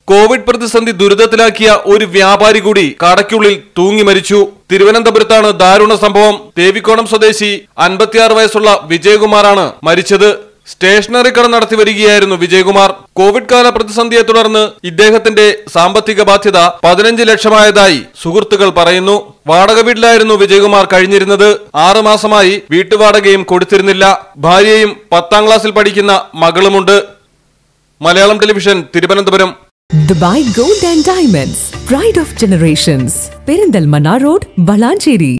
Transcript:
Covid പ്രതിസന്ധി ദുരിതത്തിലാക്കിയ ഒരു വ്യാപാരി കൂടി കടയ്ക്കുള്ളിൽ തൂങ്ങി മരിച്ചു തിരുവനന്തപുരത്താണ് ദാരുണ സംഭവം ദേവിക്കോണം സ്വദേശി അൻപത്തിയാറ് വയസ്സുള്ള വിജയകുമാറാണ് മരിച്ചത് സ്റ്റേഷനറി കട നടത്തി വരികയായിരുന്നു വിജയകുമാർ കോവിഡ് കാല പ്രതിസന്ധിയെ തുടർന്ന് ഇദ്ദേഹത്തിന്റെ സാമ്പത്തിക ബാധ്യത പതിനഞ്ച് ലക്ഷമായതായി സുഹൃത്തുക്കൾ പറയുന്നു വാടക വീട്ടിലായിരുന്നു വിജയകുമാർ കഴിഞ്ഞിരുന്നത് ആറു മാസമായി വീട്ടുവാടകയും കൊടുത്തിരുന്നില്ല ഭാര്യയും പത്താം ക്ലാസ്സിൽ പഠിക്കുന്ന മകളുമുണ്ട് Malayalam television Thiruvananthapuram Dubai gold and diamonds pride of generations Perinthalmanna road Valanchery